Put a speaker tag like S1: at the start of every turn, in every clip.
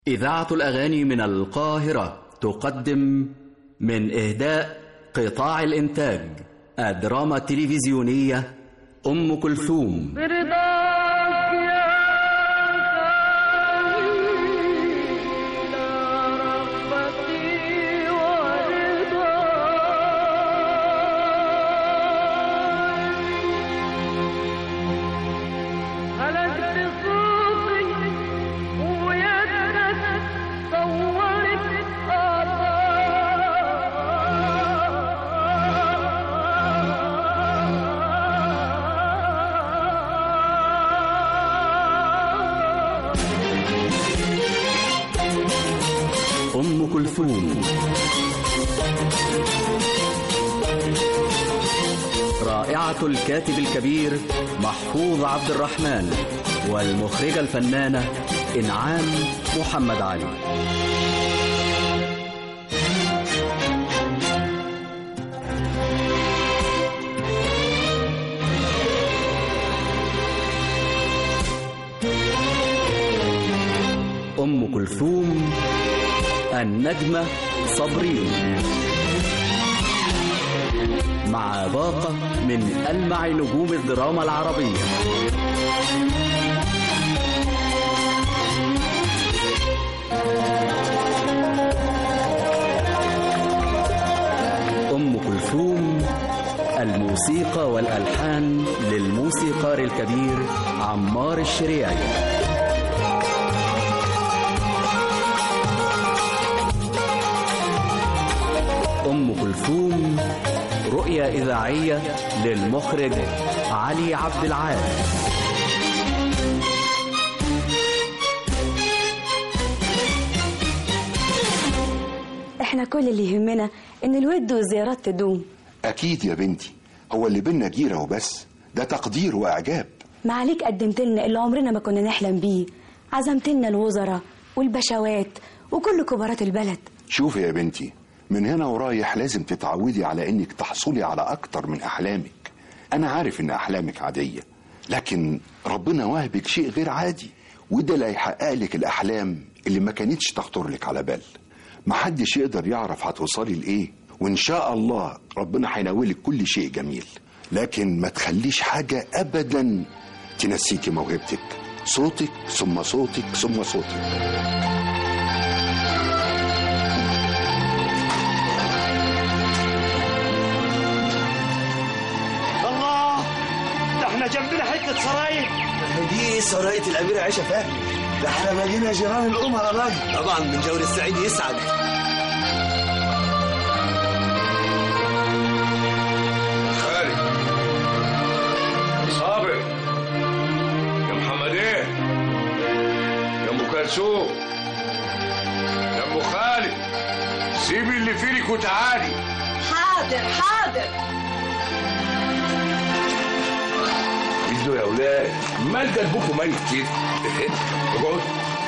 S1: إذاعة الأغاني من القاهرة تقدم من إهداء قطاع الإنتاج الدراما التلفزيونية أم كلثوم
S2: برضاك يا خليل رغبتي ورضاي هلكت صوتي ويدك صورت
S1: أم كلثوم رائعة الكاتب الكبير محفوظ عبد الرحمن والمخرجة الفنانة إنعام محمد علي أم كلثوم النجمة صبرين مع باقة من ألمع نجوم الدراما العربية أم كلثوم الموسيقى والألحان للموسيقار الكبير عمار الشريعي أم كلثوم رؤية إذاعية للمخرج علي عبد العال
S3: احنا كل اللي يهمنا ان الود والزيارات تدوم
S4: أكيد يا بنتي هو اللي بينا جيرة وبس ده تقدير وإعجاب
S3: ما عليك قدمت لنا اللي عمرنا ما كنا نحلم بيه عزمت لنا الوزراء والبشوات وكل كبارات البلد
S4: شوفي يا بنتي من هنا ورايح لازم تتعودي على إنك تحصلي على أكتر من أحلامك أنا عارف إن أحلامك عادية لكن ربنا واهبك شيء غير عادي وده اللي هيحقق لك الأحلام اللي ما كانتش تخطر لك على بال محدش يقدر يعرف هتوصلي لإيه وإن شاء الله ربنا هيناولك كل شيء جميل لكن ما تخليش حاجة أبدا تنسيكي موهبتك صوتك ثم صوتك ثم صوتك
S5: الله ده احنا جنبنا حته سراير
S6: دي سراية الأميرة عائشة فهمي ده احنا مالينا جيران الأمراء راجل
S5: طبعا من جور السعيد يسعد
S7: خالد صابر يا محمد ايه يا ام كلثوم يا ام خالد سيبي اللي فيك وتعالي
S2: حاضر حاضر
S7: ايدوا يا اولاد مال قلبكم ميت كده اقعد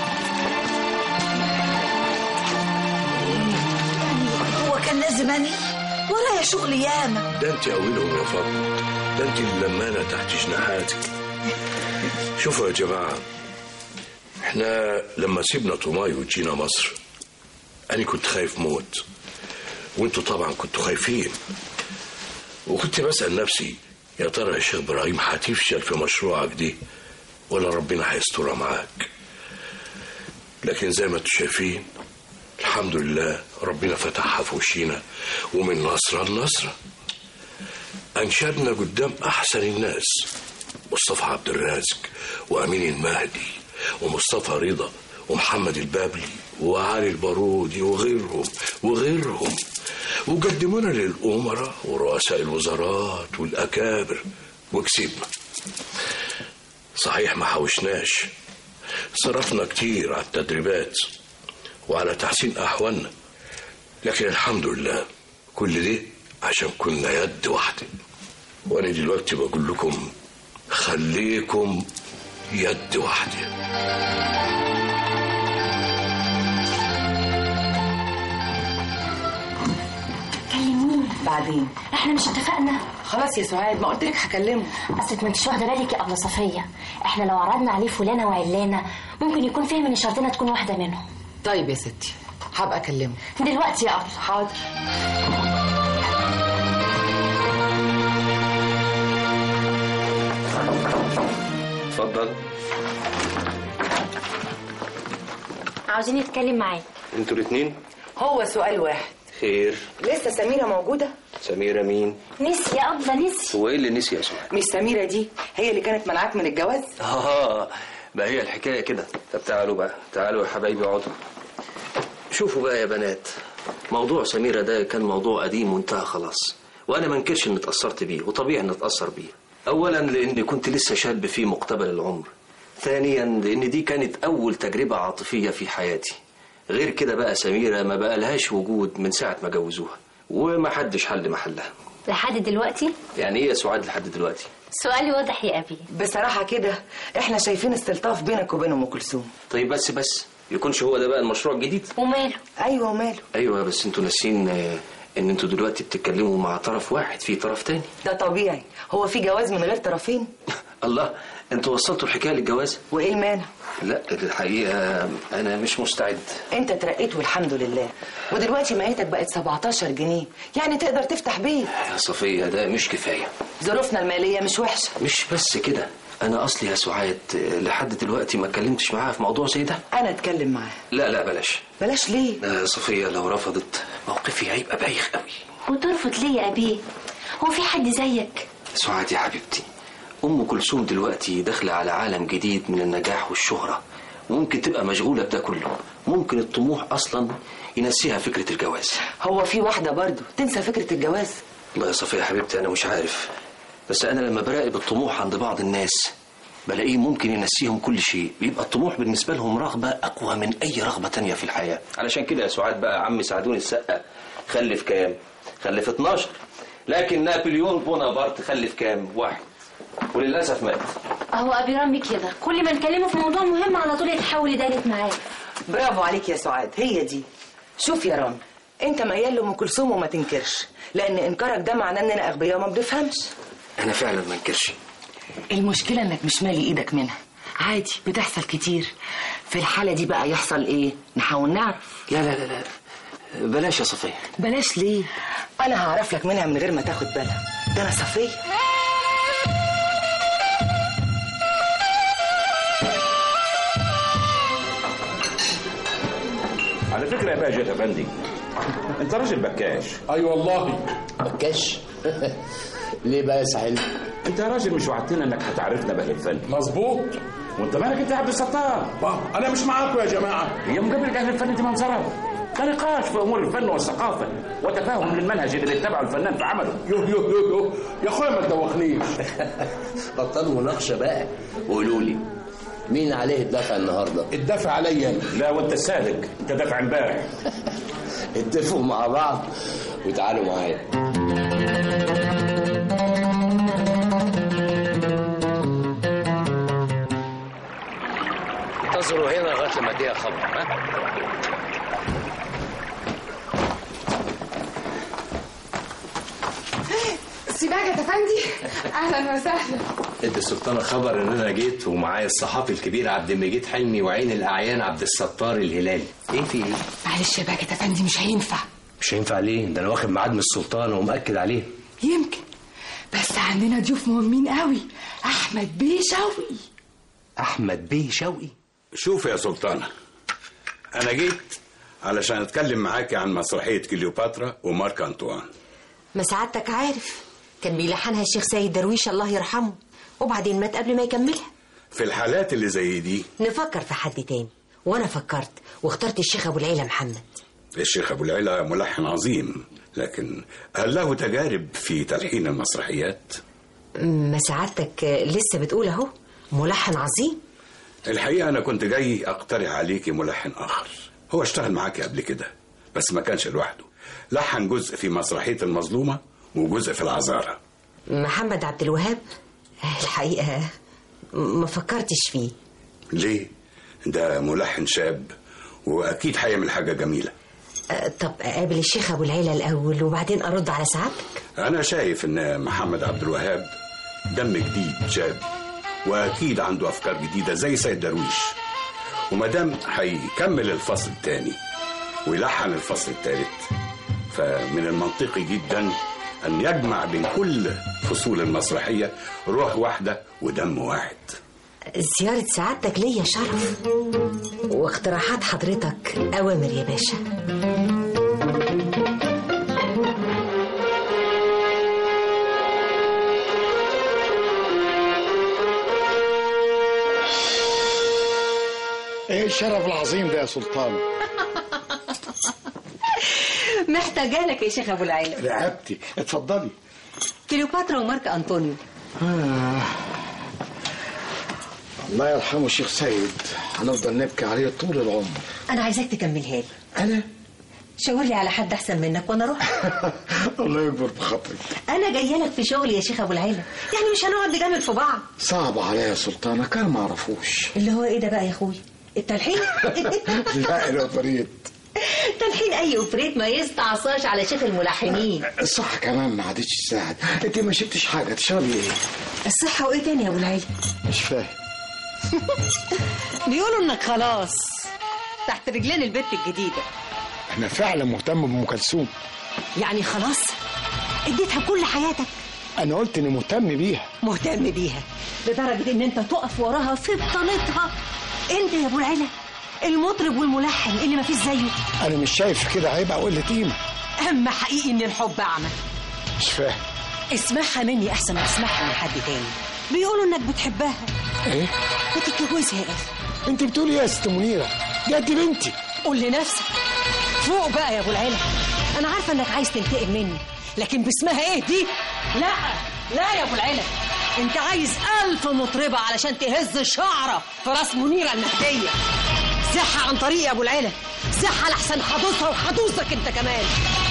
S8: هو كان لازم اني ورايا شغل ياما
S9: ده انت اولهم يا فاطمه ده انت اللمانه تحت جناحاتك شوفوا يا جماعه احنا لما سيبنا طوماي وجينا مصر انا كنت خايف موت وانتوا طبعا كنتوا خايفين وكنت بسال نفسي يا ترى يا شيخ ابراهيم هتفشل في مشروعك دي ولا ربنا هيسترها معاك لكن زي ما انتوا شايفين الحمد لله ربنا فتحها في وشينا ومن نصرة لنصرة أنشدنا قدام أحسن الناس مصطفى عبد الرازق وأمين المهدي ومصطفى رضا ومحمد البابلي وعلي البارودي وغيرهم وغيرهم وقدمونا للأمراء ورؤساء الوزارات والأكابر وكسبنا صحيح ما حوشناش صرفنا كتير على التدريبات وعلى تحسين أحوالنا لكن الحمد لله كل ده عشان كنا يد واحدة وأنا دلوقتي بقول لكم خليكم يد واحدة
S10: كلموني
S11: بعدين
S10: احنا مش اتفقنا
S11: خلاص يا سعاد ما قلت لك هكلمه
S10: اصلك ما انتش واخده بالك يا ابله صفيه احنا لو عرضنا عليه فلانه وعلانه ممكن يكون فاهم ان شرطنا تكون واحده منهم
S11: طيب يا ستي هبقى اكلمه
S10: دلوقتي يا ارض
S11: حاضر
S12: اتفضل
S10: عاوزين نتكلم معاك
S12: انتوا الاثنين
S11: هو سؤال واحد
S12: خير
S11: لسه سميرة موجودة؟
S12: سميرة مين
S10: نسي يا أبلة نسي
S12: هو ايه اللي نسي يا سميرة
S11: مش سميرة دي هي اللي كانت منعاك من الجواز؟
S12: اه بقى هي الحكاية كده طب تعالوا بقى تعالوا يا حبايبي اقعدوا شوفوا بقى يا بنات موضوع سميرة ده كان موضوع قديم وانتهى خلاص وانا ما انكرش اني اتأثرت بيه وطبيعي اني اتأثر بيه اولا لاني كنت لسه شاب في مقتبل العمر ثانيا لان دي كانت اول تجربة عاطفية في حياتي غير كده بقى سميرة ما بقى لهاش وجود من ساعة ما جوزوها وما حدش حل محلها
S10: لحد دلوقتي
S12: يعني ايه يا سعاد لحد دلوقتي
S10: سؤالي واضح يا أبي
S11: بصراحة كده احنا شايفين استلطاف بينك وبين ام كلثوم
S12: طيب بس بس يكونش هو ده بقى المشروع الجديد
S10: وماله
S11: ايوه وماله
S12: ايوه بس انتوا ناسين آه، ان انتوا دلوقتي بتتكلموا مع طرف واحد في طرف تاني
S11: ده طبيعي هو في جواز من غير طرفين
S12: الله انتوا وصلتوا الحكايه للجواز
S11: وايه المانع
S12: لا الحقيقه انا مش مستعد
S11: انت ترقيت والحمد لله ودلوقتي ميتك بقت 17 جنيه يعني تقدر تفتح بيت
S12: يا صفيه ده مش كفايه
S11: ظروفنا المالية مش وحشة
S12: مش بس كده انا اصلي يا سعاد آه، لحد دلوقتي ما اتكلمتش معاها في موضوع زي ده
S11: انا اتكلم معاه
S12: لا لا بلاش
S11: بلاش ليه
S12: لا يا صفيه لو رفضت موقفي هيبقى بايخ قوي
S10: وترفض ليه يا أبي هو في حد زيك
S12: سعاد يا حبيبتي أم كلثوم دلوقتي داخلة على عالم جديد من النجاح والشهرة ممكن تبقى مشغولة بده كله ممكن الطموح أصلا ينسيها فكرة الجواز
S11: هو في واحدة برضو تنسى فكرة الجواز
S12: والله يا صفية يا حبيبتي أنا مش عارف بس أنا لما براقب الطموح عند بعض الناس بلاقيه ممكن ينسيهم كل شيء بيبقى الطموح بالنسبة لهم رغبة أقوى من أي رغبة تانية في الحياة علشان كده يا سعاد بقى عمي سعدوني السقا خلف كام خلف 12 لكن نابليون بونابرت خلف كام واحد وللأسف مات
S10: هو أبي رامي كده كل ما نكلمه في موضوع مهم على طول يتحول يدارك معاه
S11: برافو عليك يا سعاد هي دي شوف يا رامي انت ميال لام كلثوم وما تنكرش لان انكارك ده معناه اننا اغبياء وما بنفهمش
S12: أنا فعلا ما انكرش
S11: المشكلة انك مش مالي ايدك منها عادي بتحصل كتير في الحالة دي بقى يحصل ايه نحاول نعرف
S12: لا لا لا لا بلاش يا صفية
S11: بلاش ليه انا هعرف لك منها من غير ما تاخد بالك ده انا صفية
S7: على فكرة يا باجة يا فندي انت راجل بكاش
S13: اي والله بكاش ليه بقى يا سعيد
S7: انت راجل مش وعدتنا انك هتعرفنا باهل الفن
S13: مظبوط
S7: وانت مالك انت يا عبد الستار
S13: انا مش معاكم يا جماعه
S7: هي مقابلة اهل الفن دي منظرة ده نقاش في امور الفن والثقافة وتفاهم للمنهج اللي بيتبعه الفنان في عمله
S13: يوه يوه يوه يوه يا اخويا ما تدوخنيش
S14: بطلوا مناقشة بقى وقولوا لي مين عليه الدفع النهارده؟
S13: الدفع عليا أنا.
S7: لا وانت السابق انت دافع امبارح
S14: اتفقوا مع بعض وتعالوا معايا
S15: انتظروا هنا لغايه لما اديها خبر ها
S16: سيباك يا افندي اهلا وسهلا
S15: ادي السلطانة خبر ان انا جيت ومعايا الصحافي الكبير عبد المجيد حلمي وعين الاعيان عبد الستار الهلالي ايه في ايه
S16: معلش يا باجت افندي مش هينفع
S15: مش هينفع ليه ده انا واخد ميعاد من السلطان ومأكد عليه
S16: يمكن بس عندنا ضيوف مهمين قوي احمد بيه شوقي
S15: احمد بيه شوقي
S17: شوف يا سلطانة أنا جيت علشان أتكلم معاك عن مسرحية كليوباترا ومارك أنطوان
S18: ما سعادتك عارف كان بيلحنها الشيخ سيد درويش الله يرحمه وبعدين مات قبل ما يكملها
S17: في الحالات اللي زي دي
S18: نفكر في حد تاني وانا فكرت واخترت الشيخ ابو العيلة محمد
S17: الشيخ أبو العلا ملحن عظيم لكن هل له تجارب في تلحين المسرحيات؟
S18: ما سعادتك لسه بتقول اهو ملحن عظيم
S17: الحقيقة أنا كنت جاي أقترح عليكي ملحن آخر هو اشتغل معاكي قبل كده بس ما كانش لوحده لحن جزء في مسرحية المظلومة وجزء في العذارى
S18: محمد عبد الوهاب الحقيقة ما فكرتش فيه
S17: ليه؟ ده ملحن شاب وأكيد هيعمل حاجة جميلة
S18: أه، طب اقابل الشيخ ابو العيلة الاول وبعدين ارد على سعادتك
S17: أنا شايف إن محمد عبد الوهاب دم جديد شاب وأكيد عنده أفكار جديدة زي سيد درويش ومادام هيكمل الفصل الثاني ويلحن الفصل الثالث فمن المنطقي جدا أن يجمع بين كل فصول المسرحية روح واحدة ودم واحد
S18: زيارة سعادتك ليا شرف واقتراحات حضرتك أوامر يا باشا
S19: ايه الشرف العظيم ده يا سلطان
S18: محتاجة لك يا شيخ أبو العيلة
S19: رقبتي اتفضلي
S18: كليوباترا ومارك أنطونيو
S19: آه. الله يرحمه الشيخ سيد هنفضل نبكي عليه طول العمر
S18: أنا عايزاك تكملها لي
S19: أنا؟
S18: شاور لي على حد أحسن منك وأنا أروح
S19: الله يكبر بخاطرك
S18: أنا جاية لك في شغل يا شيخ أبو العيلة يعني مش هنقعد نجامل في بعض
S19: صعب عليا يا سلطانة كان ما اعرفوش
S18: اللي هو إيه ده بقى يا أخوي التلحين
S19: لا الأوبريت
S18: تلحين أي أوبريت ما يستعصاش على شيخ الملحنين
S19: الصح كمان ما عادتش تساعد انت ما شربتش حاجة تشربي ايه
S18: الصحة وإيه تاني يا أبو العيلة
S19: مش فاهم
S18: بيقولوا إنك خلاص تحت رجلين البت الجديدة
S19: انا فعلا مهتم بأم كلثوم
S18: يعني خلاص اديتها كل حياتك
S19: انا قلت اني مهتم بيها
S18: مهتم بيها لدرجة ان انت تقف وراها في بطانتها انت يا ابو العلا المطرب والملحن اللي ما فيش زيه
S19: انا مش شايف كده هيبقى قلة قيمة
S18: اما حقيقي ان الحب اعمى
S19: مش فاهم
S18: اسمعها مني احسن ما تسمعها من حد تاني بيقولوا انك بتحبها
S19: ايه
S18: ما تتجوزها يا اخي
S19: انت بتقولي إيه يا ست منيرة دي قد بنتي
S18: قول لنفسك فوق بقى يا ابو العلا انا عارفه انك عايز تنتقم مني لكن باسمها ايه دي لا لا يا ابو العلا انت عايز الف مطربه علشان تهز الشعره في راس منيره المهديه زحها عن طريق يا ابو العلا زحها لحسن حدوثها وحدوثك انت كمان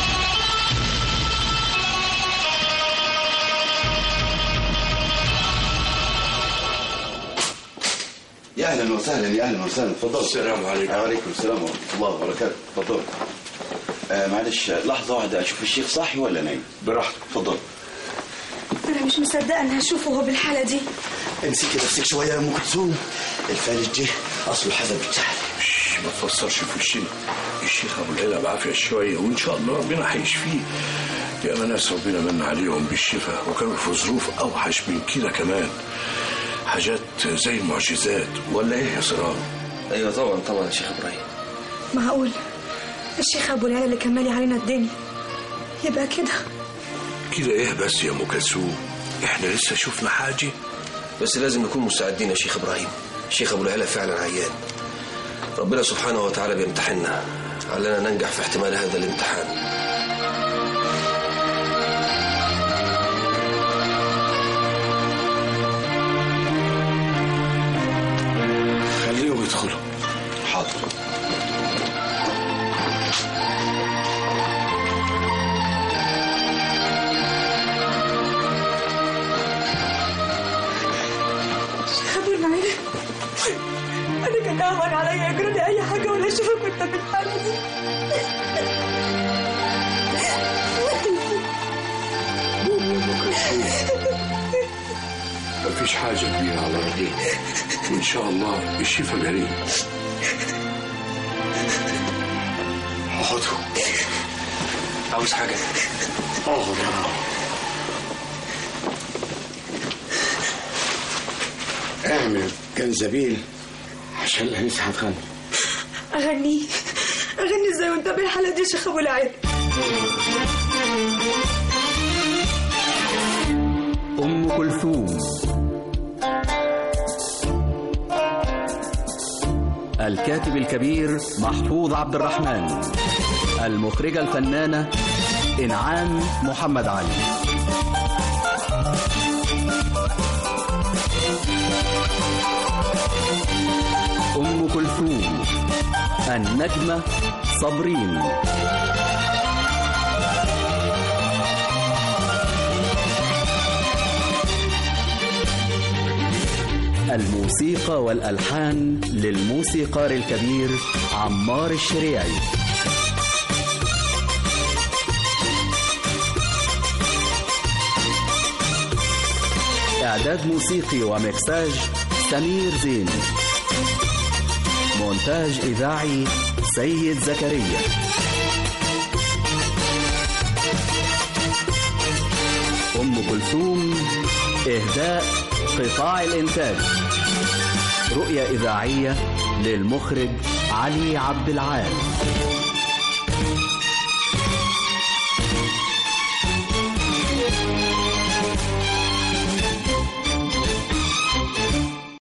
S4: يا اهلا وسهلا يا اهلا وسهلا اتفضل
S9: السلام عليكم
S4: وعليكم السلام ورحمه الله وبركاته اتفضل آه معلش لحظه واحده اشوف الشيخ صاحي ولا نايم براحتك اتفضل
S3: انا مش مصدقه اني هشوفه وهو بالحاله دي
S6: امسكي نفسك شويه يا ام كلثوم الفالج ده اصله حسب السهل
S9: شش، ما تفسرش في وشنا الشيخ ابو العلا بعافيه شويه وان شاء الله ربنا هيشفيه يا ما ناس ربنا من عليهم بالشفاء وكانوا في ظروف اوحش من كده كمان حاجات زي المعجزات ولا ايه يا سراج
S12: ايوه طبعا طبعا يا شيخ ابراهيم
S3: معقول الشيخ ابو العلا اللي كان مالي علينا الدنيا يبقى كده
S9: كده ايه بس يا ام كلثوم احنا لسه شفنا حاجه
S12: بس لازم نكون مستعدين يا شيخ ابراهيم الشيخ ابو العلا فعلا عيان ربنا سبحانه وتعالى بيمتحننا علنا ننجح في احتمال هذا الامتحان
S9: خليهم يدخلوا
S4: حاضر
S2: شيخ ابو العلا انا كان اهون عليا يجرى لي اي حاجه ولا اشوفك وانت في الحاله دي
S9: مفيش حاجه كبيره على رجليك وان شاء الله الشفاء قريب
S12: اقعدوا عاوز حاجه
S19: اقعد اعمل جنزبيل عشان الانسه هتغني
S2: اغني اغني ازاي وانت بالحاله دي يا شيخ ابو العلا
S1: أم كلثوم الكاتب الكبير محفوظ عبد الرحمن المخرجة الفنانة إنعام محمد علي أم كلثوم النجمة صابرين الموسيقى والألحان للموسيقار الكبير عمار الشريعي إعداد موسيقي ومكساج سمير زين مونتاج إذاعي سيد زكريا أم كلثوم إهداء قطاع الإنتاج رؤية إذاعية للمخرج علي عبد العال